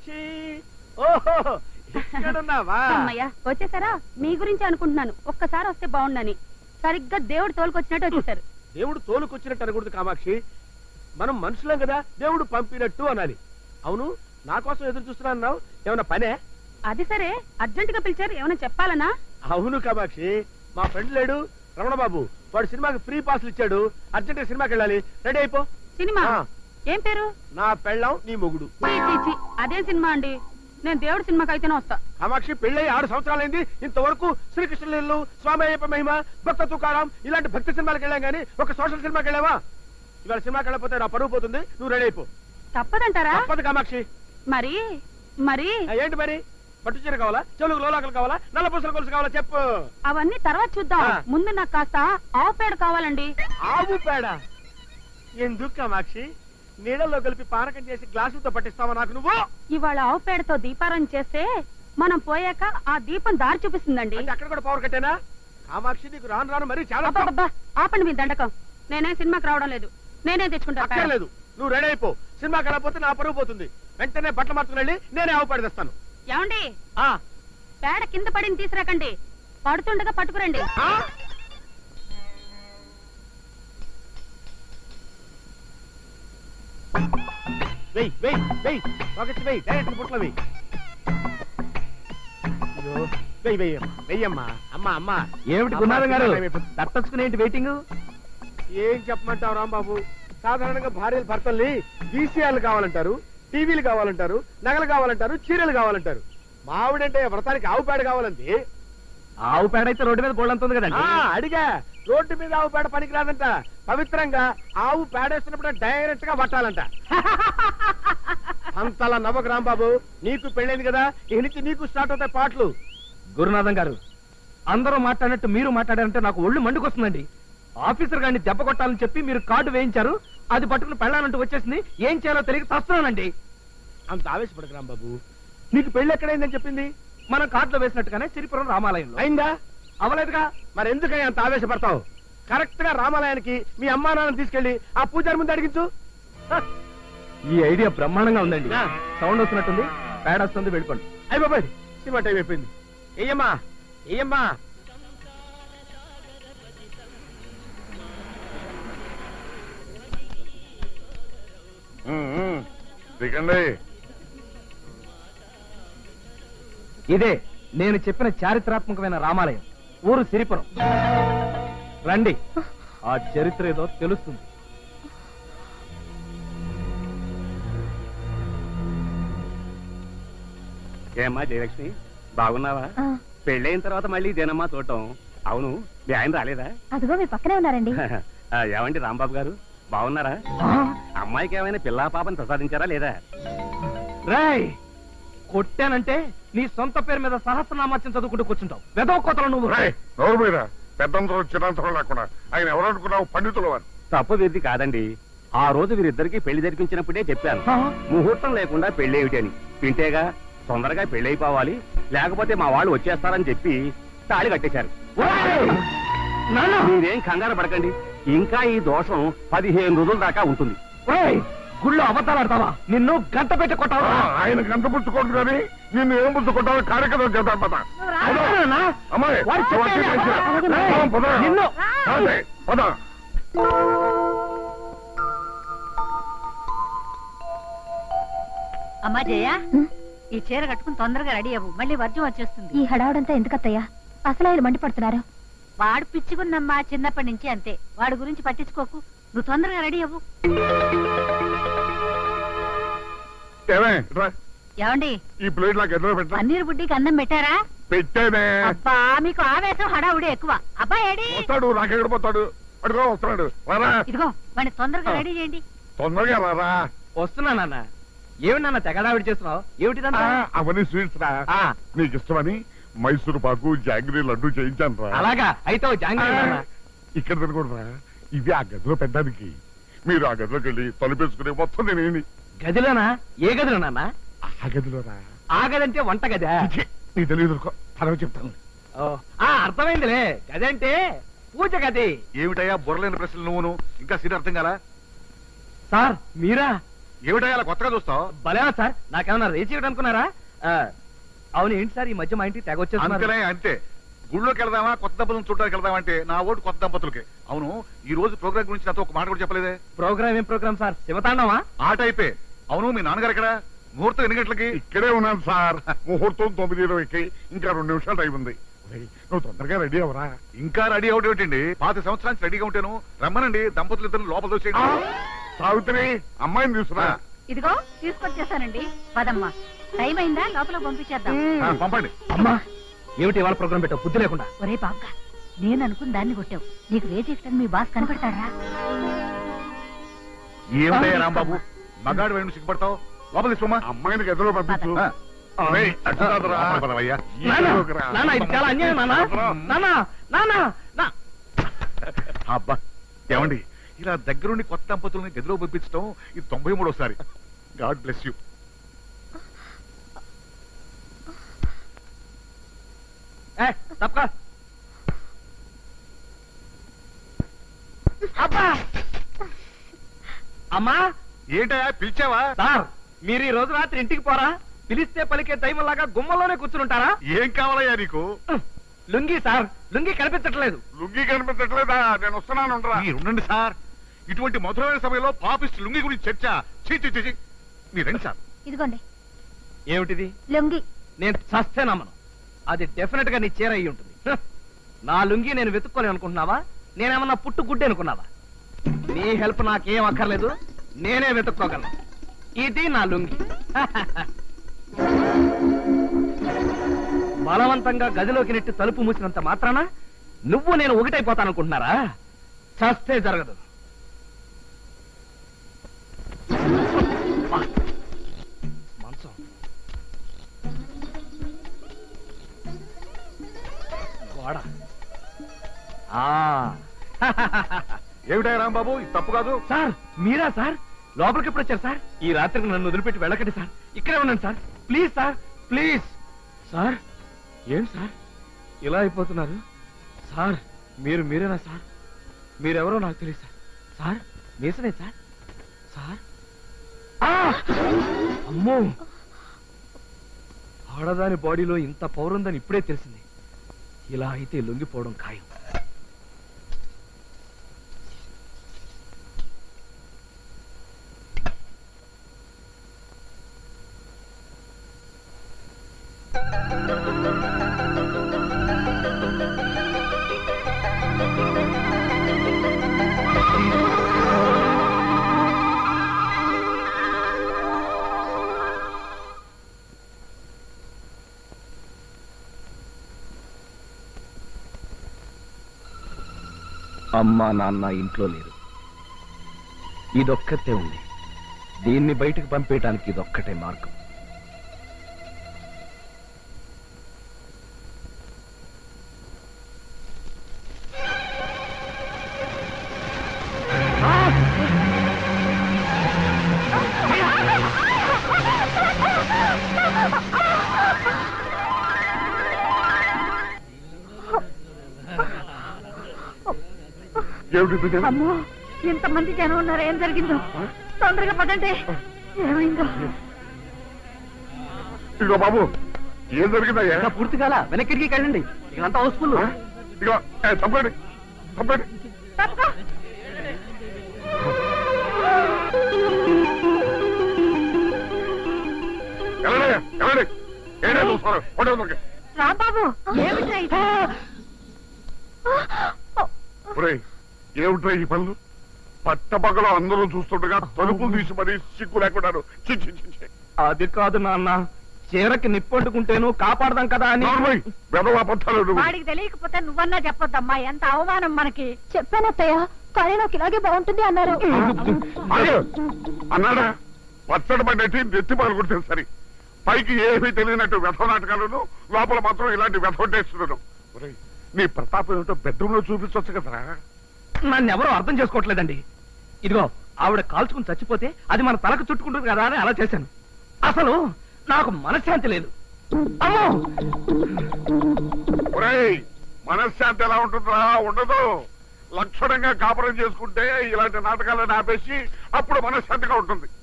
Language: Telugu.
కామాక్షి ఓహో ఇక్కడున్నావా అమ్మయ్య వచ్చేసారా మీ గురించి అనుకుంటున్నాను ఒక్కసారి వస్తే బాగుండని సరిగ్గా దేవుడు తోలుకొచ్చినట్టు వచ్చేసారు దేవుడు తోలుకొచ్చినట్టు అనకూడదు కామాక్షి మనం మనుషులం కదా దేవుడు పంపినట్టు అనాలి అవును నా కోసం ఎదురు చూస్తున్నా అన్నావు ఏమన్నా పనే అది సరే అర్జెంట్ గా పిలిచారు ఏమైనా చెప్పాలనా అవును కామాక్షి మా ఫ్రెండ్ లేడు రమణ బాబు వాడు సినిమాకి ఫ్రీ పాస్లు ఇచ్చాడు అర్జెంట్ సినిమాకి వెళ్ళాలి రెడీ అయిపో సినిమా ఆ. ఏం పేరు నా పెళ్ళం నీ మొగుడు చీ, చీ, చీ. అదేం సినిమా అండి నేను దేవుడి సినిమాకి అయితేనే వస్తా కామాక్షి పెళ్ళై ఆరు సంవత్సరాలైంది ఇంతవరకు శ్రీకృష్ణ లీలలు స్వామి అయ్యప్ప మహిమ భక్త తుకారం ఇలాంటి భక్తి సినిమాలకు వెళ్ళాం కానీ ఒక సోషల్ సినిమాకి వెళ్ళావా ఇవాళ సినిమాకి వెళ్ళకపోతే నా పరువు పోతుంది నువ్వు రెడీ అయిపో తప్పదంటారా తప్పదు కామాక్షి మరి మరి ఆ, ఏంటి మరి పట్టు చీర కావాలా చెవులకు లోలాకలు కావాలా నల్ల పూసల కొలుసు కావాలా చెప్పు అవన్నీ తర్వాత చూద్దాం ఆ. ముందు నాకు కాస్త ఆవు పేడ కావాలండి ఆవు పేడ ఎందుకు కామాక్షి నీళ్ళలో కలిపి పానకం చేసి గ్లాసులతో పట్టిస్తావా నాకు నువ్వు ఇవాళ ఆవు పేడతో దీపారాయణ చేస్తే మనం పోయాక ఆ దీపం దారి చూపిస్తుందండి అంటే అక్కడ కూడా పవర్ కట్టేనా కామాక్షి నీకు రాను రాను మరి చాలా అబ్బబ్బబ్బా, ఆపండి మీ దండకం నేనే సినిమాకి రావడం లేదు నేనే తెచ్చుకుంటా పేడ. అక్కర్లేదు నువ్వు రెడీ అయిపో సినిమాకి వెళ్ళకపోతే నా పరువు పోతుంది వెంటనే బట్టలు మార్చుకుని వెళ్ళి నేనే ఆవు పేడ తెస్తాను ఏమండి ఆ పేడ కింద పడింది తీసుకురాకండి పడుతుండగా పట్టుకురండి ఆ? వెయ్ వెయ్ వెయ్ ఒకటి వెయ్ డైరెక్ట్ పుట్ల వెయ్ అయ్యో వెయ్ వెయ్ వెయ్యమ్మా అమ్మా అమ్మా ఏమిటి గురునాథం గారు తట్టచ్చుకుని ఏంటి వెయిటింగ్ ఏం చెప్పమంటావు రాంబాబు సాధారణంగా భార్యలు భర్తల్ని వీసీఆర్లు కావాలంటారు టీవీలు కావాలంటారు నగలు కావాలంటారు చీరలు కావాలంటారు మావిడంటే వ్రతానికి ఆవు పేడ కావాలంటే ఆవు పేడ అయితే రోడ్డు మీద బోళ్ళంత ఉంది కదండి ఆ, అడిగా రోడ్డు మీద ఆవు పేడ పనికిరాదంట పవిత్రంగా ఆవు పేడేస్తున్నప్పుడు డైరెక్ట్ గా పట్టాలంట అంతలా నవ్వకు రాంబాబు నీకు పెళ్ళైంది కదా ఇక నుంచి నీకు స్టార్ట్ అవుతాయి పాటలు గురునాథం గారు అందరూ మాట్లాడినట్టు మీరు మాట్లాడారంటే నాకు ఒళ్ళు మండుకొస్తుందండి ఆఫీసర్ గారిని దెబ్బ కొట్టాలని చెప్పి మీరు కార్డు వేయించారు అది పట్టుకుని పెళ్ళాలంటూ వచ్చేసింది ఏం చేయాలో తెలియక తస్తున్నానండి అంత ఆవేశపడకు రాంబాబు నీకు పెళ్లి ఎక్కడైందని చెప్పింది మనం కార్డులో వేసినట్టుగానే సిరిపురం రామాలయంలో అయిందా అవలేదుగా మరి ఎందుకని అంత ఆవేశపడతావు కరెక్ట్ గా రామాలయానికి మీ అమ్మా నాన్న తీసుకెళ్లి ఆ పూజారి ముందు అడిగించు హ, ఈ ఐడియా బ్రహ్మాండంగా ఉందండి ఆ. సౌండ్ వస్తున్నట్టుంది పేడ వస్తుంది వెళ్ళిపోండి అయ్య బాబాయ్ సినిమా టైం అయిపోయింది ఏయమ్మా ఏయమ్మా దిగండి ఇదే నేను చెప్పిన చారిత్రాత్మకమైన రామాలయం ఊరు సిరిపురం రండి ఆ చరిత్ర ఏదో తెలుస్తుంది ఏమ్మా జయలక్ష్మి బాగున్నావా పెళ్ళైన తర్వాత మళ్ళీ ఇదేనమ్మా చూడటం అవును మీ ఆయన రాలేదా అదిగో మీ పక్కనే ఉన్నారండి ఆ, ఏమండి రాంబాబు గారు బాగున్నారా అమ్మాయికి ఏమైనా పిల్లా పాపని ప్రసాదించారా లేదా రాయ్ కొట్టానంటే నీ సొంత పేరు మీద సహస్రనామాచ్యం చదువుకుంటూ కూర్చుంటావు వెదవ కోతలు నువ్వు రాయ్ నోరు మీద పెద్దంతరం చిన్నంతరం లేకుండా ఆయన ఎవరనుకున్నావు పండితుల వారు తప్పు వీరిది కాదండి ఆ రోజు వీరిద్దరికి పెళ్లి జరిపించినప్పుడే చెప్పాను ఆ? ముహూర్తం లేకుండా పెళ్లి ఏమిటి అని వింటేగా తొందరగా పెళ్లి అయిపోవాలి లేకపోతే మా వాళ్ళు వచ్చేస్తారని చెప్పి తాళి కట్టేశారు ఓయ్! నాన్న! మీరేం కంగారు పడకండి ఇంకా ఈ దోషం పదిహేను రోజుల దాకా ఉంటుంది ఓయ్! గుళ్ళో అబద్ధాలు ఆడతావా నిన్ను గంట పెట్టి కొట్టావా ఆ, ఆయన గంట పుచ్చుకోడు కానీ నిన్ను ఏం పుచ్చుకుంటావో కార్యక్రమం చేద్దాం పద అదేనా? అమ్మాయి వాడు అవన్నీ చెప్పేది చేయించు. అలాగే. ఆ, పద. నిన్ను అదే, పద అమ్మా జయ ఈ చీర కట్టుకుని తొందరగా రెడీ అవ్వు మళ్ళీ వర్జం వచ్చేస్తుంది ఈ హడావుడంతా ఎందుకత్తయ్యా అసలు ఆయన మండిపడుతున్నారు వాడు పిచ్చుకున్నమ్మా చిన్నప్పటి నుంచి అంతే వాడి గురించి పట్టించుకోకు నువ్వు తొందరగా రెడీ అవ్వు ఏమే రా, ఏమండి ఈ ప్లేట్ నాకు ఎదురు పెట్టా పన్నీర్ బుడ్డికి అన్నం పెట్టారా పెట్టేనే అబ్బా మీకు ఆవేశం హడావుడి ఎక్కువ అబ్బా ఏడి వస్తాడు నాకెక్కడ పోతాడు అడుగు వస్తున్నాడు రారా ఇదిగో వాడిని తొందరగా రెడీ చేయండి తొందరగా రారా వస్తున్నా నాన్న ఏమి నాన్న తెగడావిడి చేస్తున్నావు ఏమిటిదంతా ఆ, అవన్నీ స్వీట్స్ రా ఆ, నీకు ఇష్టమని మైసూరు పాకు జాంగ్రీ లడ్డు చేయించాను రా అలాగా అయితే ఓ జాంగ్రీ నాన్న. ఇక్కడ తినకూడదురా ఇవి ఆ గదిలో పెట్టడానికి మీరు ఆ గదిలోకి వెళ్ళి తలుపేసుకునే మొత్తం నేనేమి గదిలోనా ఏ గదిలో నాన్న ఆ గదిలో రా ఆ గదంటే వంట గదా ఛీ, నీ తెలియదు తర్వాత చెప్తాను ఓ, ఆ అర్థమైందిలే గదంటే పూజ గది ఏమిటయ్యా బుర్రలేని ప్రశ్నలు నువ్వును ఇంకా సీట్ అర్థం కదా సార్ మీరా ఏమిటా అలా కొత్తగా చూస్తావు భలేనా సార్ నాకేమన్నా రేచి అనుకున్నారా ఆ, అవును ఏంటి సార్ ఈ మధ్య మా ఇంటికి తెగ అంతేనే వచ్చేస్తున్నారు అంతే గుళ్ళోకి వెళ్దామా కొత్త దంపతులను చూడడానికి వెళ్దామా అంటే నా ఓటు కొత్త దంపతులకి అవును ఈ రోజు ప్రోగ్రామ్ గురించి నాతో ఒక మాట కూడా చెప్పలేదే ప్రోగ్రామ్ ఏం ప్రోగ్రామ్ సార్ శివతాండవా ఆట అయిపోయి అవును మీ నాన్నగారు ఎక్కడ ముహూర్తం ఎన్ని గంటలకి ఇక్కడే ఉన్నాను సార్ ముహూర్తం తొమ్మిది ఇరవైకి ఇంకా రెండు నిమిషాలు టైం ఉంది ఒరేయ్, నువ్వు తొందరగా రెడీ అవరా ఇంకా రెడీ అవుట్ ఏమిటండి పాత సంవత్సరానికి రెడీగా ఉంటాను రమ్మనండి దంపతులు ఇద్దరు లోపల దోచేయండి సావిత్రి అమ్మాయిని తీసుకురా ఇదిగో తీసుకొచ్చేసానండి పదమ్మా టైం అయిందా లోపల పంపించేద్దాం ఆ, పంపండి అమ్మా ఏమిటి ఇవాళ ప్రోగ్రామ్ పెట్టావు బుద్ధి లేకుండా ఒరే బాబుగా నేను అనుకున్న దాన్ని కొట్టావు నీకు రేజెక్టని మీ బాస్ కనపడతాడా ఏమిటయ్యా రాంబాబు మగాడు వేణు సిగ్గుపడతావు లోపల తీసుకోమా అమ్మాయిని గదిలో పంపించు ఆ. ఒరేయ్, అటు కాదురా. లోపల పదవయ్యా. నాన్న, ఈలోకి రా. నాన్న, ఇది చాలా అన్యాయం నాన్న నాన్న నాన్న నా అబ్బా ఏమండి ఇలా దగ్గరుండి కొత్త దంపతుల్ని గదిలో పంపించడం ఇది తొంభై మూడోసారి గాడ్ బ్లెస్ యూ ఏ, తప్పకా అబ్బా అమ్మా ఏంటయ్యా పిలిచావా సార్ మీరు ఈ రోజు రాత్రి ఇంటికి పోరా పిలిస్తే పలికే దైవంలాగా గుమ్మలోనే కూర్చుంటారా ఏం కావాలయ్యా నీకు లుంగి సార్ లుంగి కనిపించట్లేదు లుంగి కనిపించట్లేదా నేను వస్తున్నాను ఉండరా. మీరు ఉండండి సార్ ఇటువంటి మధురమైన సమయంలో పాపిస్ట్ లుంగి గురించి చర్చ చీ చీ, చీ చీ. మీరు రండి సార్ ఇదిగోండి ఏమిటిది లొంగి నేను చస్తే నమ్మను అది డెఫినెట్ గా నీ చీర అయి ఉంటుంది హ! నా లుంగి నేను వెతుక్కోలేను అనుకుంటున్నావా నేనేమన్నా పుట్టు గుడ్డి అనుకున్నావా నీ హెల్ప్ నాకేం అక్కర్లేదు నేనే వెతుక్కోగలను ఇది నా లుంగి బలవంతంగా గదిలోకి నెట్టి తలుపు మూసినంత మాత్రాన నువ్వు నేను ఒకటైపోతాననుకుంటున్నారా చస్తే జరగదు మంచం గోడ ఆ ఏమిటయ్యా రాంబాబు ఇది తప్పు కాదు సార్ మీరా సార్ లోపలికి ఎప్పుడు వచ్చారు సార్ ఈ రాత్రికి నన్ను వదిలిపెట్టి వెళ్ళకండి సార్ ఇక్కడే ఉండండి sir please sir please sir ఏం సార్ ఇలా అయిపోతున్నారు సార్ మీరు మీరేనా సార్ మీరెవరో నాకు తెలియదు సార్ సార్ మీసనే సార్ సార్ ఆ! అమ్మో ఆడదాని బాడీలో ఇంత పౌరుందని ఇప్పుడే తెలిసింది ఇలా అయితే లొంగిపోవడం ఖాయం అమ్మా నాన్న ఇంట్లో లేరు ఇదొక్కతే ఉంది దీన్ని బయటకు పంపేయటానికి ఇదొక్కటే మార్గం ఏమిటి బిడ్డ? అమ్మో ఎంతమంది జనం ఉన్నారు ఏం జరిగిందో తొందరగా పదండి ఏమైందో ఇదిగో బాబు ఏం జరిగిందయ్యా ఇంకా పూర్తి కాల వెనక్కి వెళ్ళండి ఇదంతా హౌస్ఫుల్ ఆ? ఇదిగో ఏ, తప్పండి తప్పండి తప్పుకో వెళ్ళండి వెళ్ళండి ఏంటో చూస్తారు హోటల్ దొరికి రాంబాబు ఏమిట్రా ఇది? ఒరేయ్, ఏమిట్రా ఈ పనులు పట్టపగలు అందరూ చూస్తుండగా తలుపులు తీసి మరీ సిగ్గు లేకున్నారు చి, చి, చి, చి. అది కాదు నాన్న చీరకి నిప్పంటుకుంటేను కాపాడదాం కదా అని నార్మల్ వెధవ అబద్ధాలు నువ్వు. వాడికి తెలియకపోతే నువ్వన్నా చెప్పొద్దమ్మా ఎంత అవమానం మనకి చెప్పాను అత్తయ్య కానీ నాకు ఇలాగే బాగుంటుంది అన్నారు అయ్యో, అన్నాడా పచ్చడి పడ్డట్టి నెత్తి పగలు కొడితే సరి పైకి ఏమీ తెలియనట్టు వ్యథ నాటకాలను లోపల మాత్రం ఇలాంటి వ్యథ టేస్తున్నాను ఒరేయ్, నీ ప్రతాపం ఏమిటో బెడ్రూమ్ లో చూపించవచ్చు కదరా నన్ను ఎవరో అర్థం చేసుకోవట్లేదండి ఇదిగో ఆవిడ కాల్చుకుని చచ్చిపోతే అది మన తలకు చుట్టుకుంటుంది కదా అని అలా చేశాను అసలు నాకు మనశ్శాంతి లేదు అమ్మో ఒరేయ్ మనశ్శాంతి ఎలా ఉంటుందా ఉండదు లక్షణంగా కాపురం చేసుకుంటే ఇలాంటి నాటకాలను ఆపేసి అప్పుడు మనశ్శాంతిగా ఉంటుంది